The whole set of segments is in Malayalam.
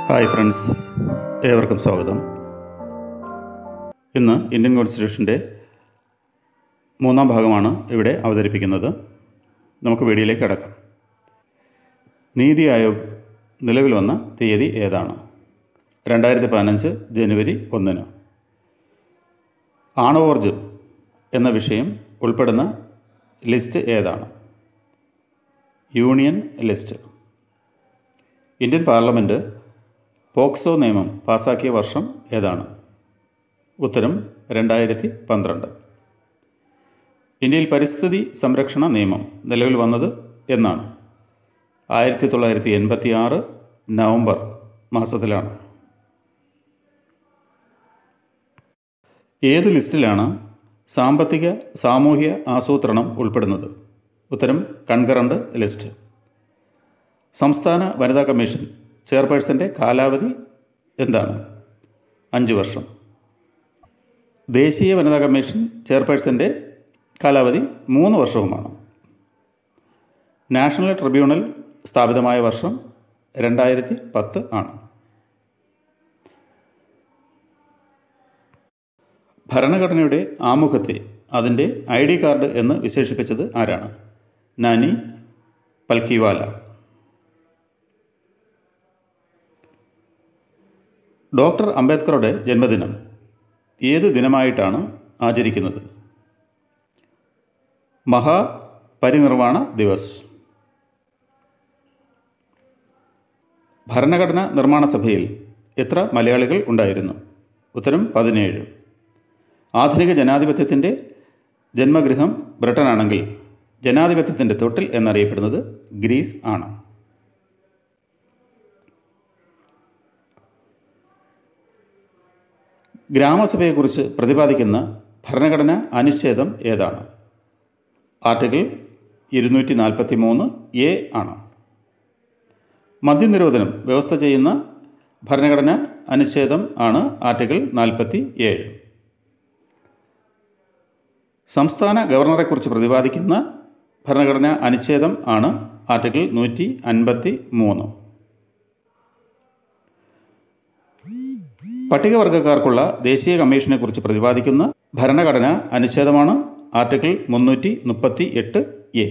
ഹായ് ഫ്രണ്ട്സ് ഏവർക്കും സ്വാഗതം ഇന്ന് ഇന്ത്യൻ കോൺസ്റ്റിറ്റ്യൂഷൻ്റെ മൂന്നാം ഭാഗമാണ് ഇവിടെ അവതരിപ്പിക്കുന്നത് നമുക്ക് വീഡിയോയിലേക്ക് കിടക്കാം നീതി ആയോഗ് നിലവിൽ വന്ന തീയതി ഏതാണ് രണ്ടായിരത്തി പതിനഞ്ച് ജനുവരി ഒന്നിന് ആണവോർജം എന്ന വിഷയം ഉൾപ്പെടുന്ന ലിസ്റ്റ് ഏതാണ് union list Indian parliament POCSO നിയമം പാസാക്കിയ വർഷം ഏതാണ് ഉത്തരം രണ്ടായിരത്തി പന്ത്രണ്ട് ഇന്ത്യയിൽ പരിസ്ഥിതി സംരക്ഷണ നിയമം നിലവിൽ വന്നത് എന്നാണ് ആയിരത്തി തൊള്ളായിരത്തി എൺപത്തി ആറ് നവംബർ മാസത്തിലാണ് ഏത് ലിസ്റ്റിലാണ് സാമ്പത്തിക സാമൂഹ്യ ആസൂത്രണം ഉൾപ്പെടുന്നത് ഉത്തരം കൺകറണ്ട് ലിസ്റ്റ് സംസ്ഥാന വനിതാ കമ്മീഷൻ ചെയർപേഴ്സൻ്റെ കാലാവധി എന്താണ് അഞ്ച് വർഷം ദേശീയ വനിതാ കമ്മീഷൻ ചെയർപേഴ്സൻ്റെ കാലാവധി മൂന്ന് വർഷവുമാണ് നാഷണൽ ട്രിബ്യൂണൽ സ്ഥാപിതമായ വർഷം രണ്ടായിരത്തി പത്ത് ആണ് ഭരണഘടനയുടെ ആമുഖത്തെ അതിൻ്റെ ഐ ഡി കാർഡ് എന്ന് വിശേഷിപ്പിച്ചത് ആരാണ് നാനി പൽക്കിവാല ഡോക്ടർ അംബേദ്കറുടെ ജന്മദിനം ഏത് ദിനമായിട്ടാണ് ആചരിക്കുന്നത് മഹാപരിനിർവാണ ദിവസ് ഭരണഘടനാ നിർമ്മാണ സഭയിൽ എത്ര മലയാളികൾ ഉണ്ടായിരുന്നു ഉത്തരം പതിനേഴ് ആധുനിക ജനാധിപത്യത്തിൻ്റെ ജന്മഗൃഹം ബ്രിട്ടനാണെങ്കിൽ ജനാധിപത്യത്തിൻ്റെ തൊട്ടിൽ എന്നറിയപ്പെടുന്നത് ഗ്രീസ് ആണ് ഗ്രാമസഭയെക്കുറിച്ച് പ്രതിപാദിക്കുന്ന ഭരണഘടന അനുച്ഛേദം ഏതാണ് ആർട്ടിക്കിൾ ഇരുന്നൂറ്റി നാൽപ്പത്തി മൂന്ന് എ ആണ് മദ്യനിരോധനം വ്യവസ്ഥ ചെയ്യുന്ന ഭരണഘടന അനുച്ഛേദം ആണ് ആർട്ടിക്കിൾ നാൽപ്പത്തി ഏഴ് സംസ്ഥാന ഗവർണറെക്കുറിച്ച് പ്രതിപാദിക്കുന്ന ഭരണഘടന അനുച്ഛേദം ആണ് ആർട്ടിക്കിൾ നൂറ്റി അൻപത്തി മൂന്ന് പട്ടികവർഗക്കാർക്കുള്ള ദേശീയ കമ്മീഷനെക്കുറിച്ച് പ്രതിപാദിക്കുന്ന ഭരണഘടന അനുച്ഛേദമാണ് ആർട്ടിക്കിൾ മുന്നൂറ്റി മുപ്പത്തി എട്ട് എ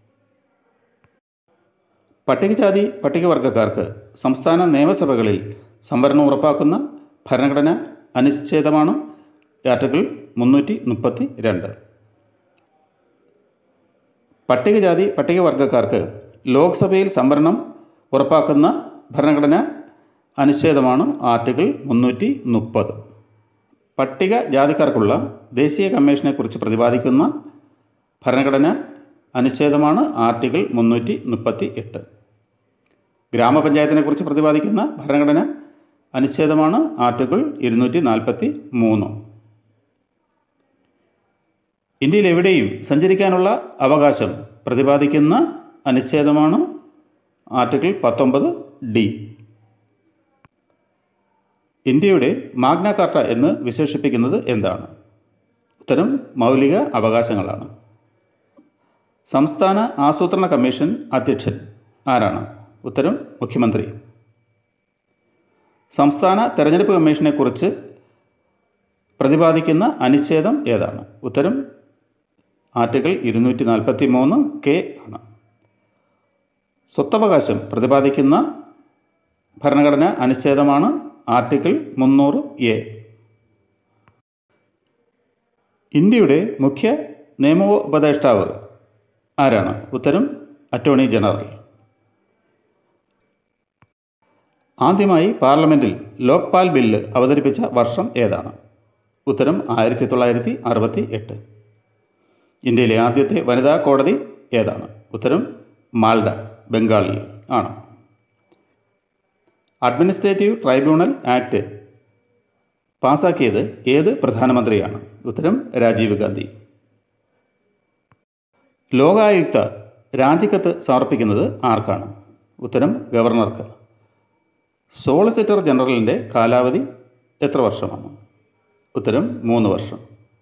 പട്ടികജാതി പട്ടികവർഗക്കാർക്ക് സംസ്ഥാന നിയമസഭകളിൽ സംവരണം ഉറപ്പാക്കുന്ന ഭരണഘടന അനുച്ഛേദമാണ് ആർട്ടിക്കിൾ മുന്നൂറ്റി മുപ്പത്തി രണ്ട് പട്ടികജാതി പട്ടികവർഗക്കാർക്ക് ലോക്സഭയിൽ സംവരണം ഉറപ്പാക്കുന്ന ഭരണഘടന അനുച്ഛേദമാണ് ആർട്ടിക്കിൾ മുന്നൂറ്റി മുപ്പത് പട്ടിക ജാതിക്കാർക്കുള്ള ദേശീയ കമ്മീഷനെക്കുറിച്ച് പ്രതിപാദിക്കുന്ന ഭരണഘടന അനുച്ഛേദമാണ് ആർട്ടിക്കിൾ മുന്നൂറ്റി മുപ്പത്തി എട്ട് ഗ്രാമപഞ്ചായത്തിനെക്കുറിച്ച് പ്രതിപാദിക്കുന്ന ഭരണഘടന അനുച്ഛേദമാണ് ആർട്ടിക്കിൾ ഇരുന്നൂറ്റി നാൽപ്പത്തി മൂന്ന് ഇന്ത്യയിൽ എവിടെയും സഞ്ചരിക്കാനുള്ള അവകാശം പ്രതിപാദിക്കുന്ന അനുച്ഛേദമാണ് ആർട്ടിക്കിൾ പത്തൊമ്പത് ഡി ഇന്ത്യയുടെ മാഗ്ന കാർട്ട എന്ന് വിശേഷിപ്പിക്കുന്നത് എന്താണ് ഉത്തരം മൗലിക അവകാശങ്ങളാണ് സംസ്ഥാന ആസൂത്രണ കമ്മീഷൻ അധ്യക്ഷൻ ആരാണ് ഉത്തരം മുഖ്യമന്ത്രി സംസ്ഥാന തെരഞ്ഞെടുപ്പ് കമ്മീഷനെക്കുറിച്ച് പ്രതിപാദിക്കുന്ന അനുച്ഛേദം ഏതാണ് ഉത്തരം ആർട്ടിക്കിൾ ഇരുന്നൂറ്റി നാൽപ്പത്തി മൂന്ന് കെ ആണ് സ്വത്തവകാശം പ്രതിപാദിക്കുന്ന ഭരണഘടന അനുച്ഛേദമാണ് ആർട്ടിക്കിൾ മുന്നൂറ് എ ഇന്ത്യയുടെ മുഖ്യ നിയമോപദേഷ്ടാവ് ആരാണ് ഉത്തരം അറ്റോർണി ജനറൽ ആദ്യമായി പാർലമെൻറ്റിൽ ലോക്പാൽ ബില്ല് അവതരിപ്പിച്ച വർഷം ഏതാണ് ഉത്തരം ആയിരത്തി തൊള്ളായിരത്തി അറുപത്തി എട്ട് ഇന്ത്യയിലെ ആദ്യത്തെ വനിതാ കോടതി ഏതാണ് ഉത്തരം മാൽഡ ബംഗാളിൽ ആണ് അഡ്മിനിസ്ട്രേറ്റീവ് ട്രൈബ്യൂണൽ ആക്ട് പാസാക്കിയത് ഏത് പ്രധാനമന്ത്രിയാണ് ഉത്തരം രാജീവ് ഗാന്ധി ലോകായുക്ത രാജിക്കത്ത് സമർപ്പിക്കുന്നത് ആർക്കാണ് ഉത്തരം ഗവർണർക്ക് സോളിസിറ്റർ ജനറലിൻ്റെ കാലാവധി എത്ര വർഷമാണ് ഉത്തരം മൂന്ന് വർഷം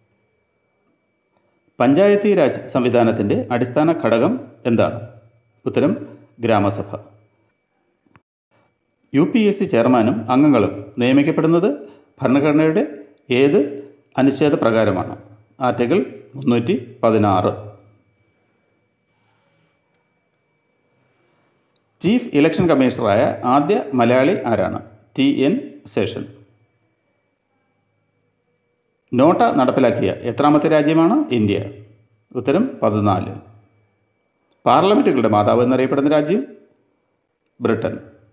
പഞ്ചായത്തി രാജ് സംവിധാനത്തിൻ്റെ അടിസ്ഥാന ഘടകം എന്താണ് ഉത്തരം ഗ്രാമസഭ യു പി എസ് സി ചെയർമാനും അംഗങ്ങളും നിയമിക്കപ്പെടുന്നത് ഭരണഘടനയുടെ ഏത് അനുച്ഛേദ പ്രകാരമാണ് ആർട്ടിക്കിൾ മുന്നൂറ്റി പതിനാറ് ചീഫ് ഇലക്ഷൻ കമ്മീഷണറായ ആദ്യ മലയാളി ആരാണ് ടി എൻ ശേഷൻ നോട്ട നടപ്പിലാക്കിയ എത്രാമത്തെ രാജ്യമാണ് ഇന്ത്യ ഉത്തരം പതിനാല് പാർലമെൻറ്റുകളുടെ മാതാവ് എന്നറിയപ്പെടുന്ന രാജ്യം ബ്രിട്ടൻ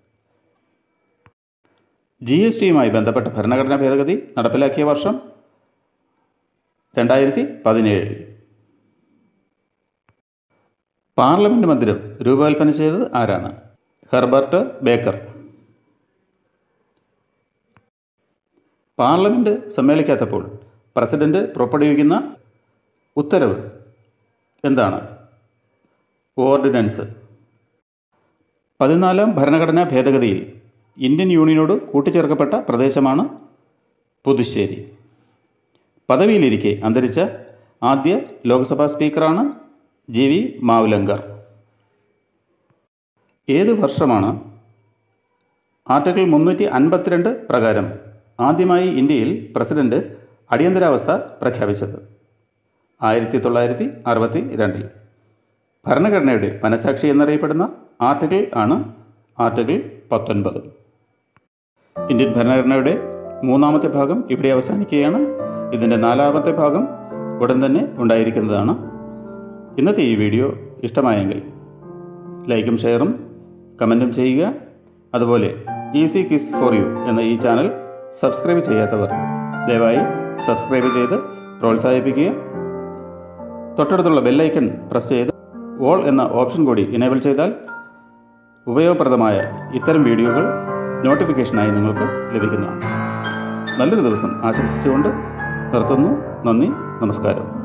ജി എസ് ടിയുമായി ബന്ധപ്പെട്ട ഭരണഘടനാ ഭേദഗതി നടപ്പിലാക്കിയ വർഷം രണ്ടായിരത്തി പതിനേഴ് പാർലമെൻറ്റ് മന്ദിരം രൂപകൽപ്പന ചെയ്തത് ആരാണ് ഹെർബർട്ട് ബേക്കർ പാർലമെൻറ്റ് സമ്മേളിക്കാത്തപ്പോൾ പ്രസിഡന്റ് പുറപ്പെടുവിക്കുന്ന ഉത്തരവ് എന്താണ് ഓർഡിനൻസ് പതിനാലാം ഭരണഘടനാ ഭേദഗതിയിൽ ഇന്ത്യൻ യൂണിയനോട് കൂട്ടിച്ചേർക്കപ്പെട്ട പ്രദേശമാണ് പുതുശ്ശേരി പദവിയിലിരിക്കെ അന്തരിച്ച ആദ്യ ലോക്സഭാ സ്പീക്കറാണ് ജി വി മാവുലങ്കർ ഏത് വർഷമാണ് ആർട്ടിക്കിൾ മുന്നൂറ്റി അൻപത്തിരണ്ട് പ്രകാരം ആദ്യമായി ഇന്ത്യയിൽ പ്രസിഡന്റ് അടിയന്തരാവസ്ഥ പ്രഖ്യാപിച്ചത് ആയിരത്തി തൊള്ളായിരത്തി അറുപത്തി രണ്ടിൽ ഭരണഘടനയുടെ മനസാക്ഷി എന്നറിയപ്പെടുന്ന ആർട്ടിക്കിൾ ആണ് ആർട്ടിക്കിൾ പത്തൊൻപത് ഇന്ത്യൻ ഭരണഘടനയുടെ മൂന്നാമത്തെ ഭാഗം ഇവിടെ അവസാനിക്കുകയാണ് ഇതിൻ്റെ നാലാമത്തെ ഭാഗം ഉടൻ തന്നെ ഉണ്ടായിരിക്കുന്നതാണ് ഇന്നത്തെ ഈ വീഡിയോ ഇഷ്ടമായെങ്കിൽ ലൈക്കും ഷെയറും കമൻറ്റും ചെയ്യുക അതുപോലെ ഈസി കിസ് ഫോർ യു എന്ന ഈ ചാനൽ സബ്സ്ക്രൈബ് ചെയ്യാത്തവർ ദയവായി സബ്സ്ക്രൈബ് ചെയ്ത് പ്രോത്സാഹിപ്പിക്കുക തൊട്ടടുത്തുള്ള ബെല്ലൈക്കൺ പ്രസ് ചെയ്ത് ഓൾ എന്ന ഓപ്ഷൻ കൂടി ഇനേബിൾ ചെയ്താൽ ഉപയോഗപ്രദമായ ഇത്തരം വീഡിയോകൾ നോട്ടിഫിക്കേഷനായി നിങ്ങൾക്ക് ലഭിക്കുന്നതാണ് നല്ലൊരു ദിവസം ആശംസിച്ചുകൊണ്ട് നിർത്തുന്നു നന്ദി നമസ്കാരം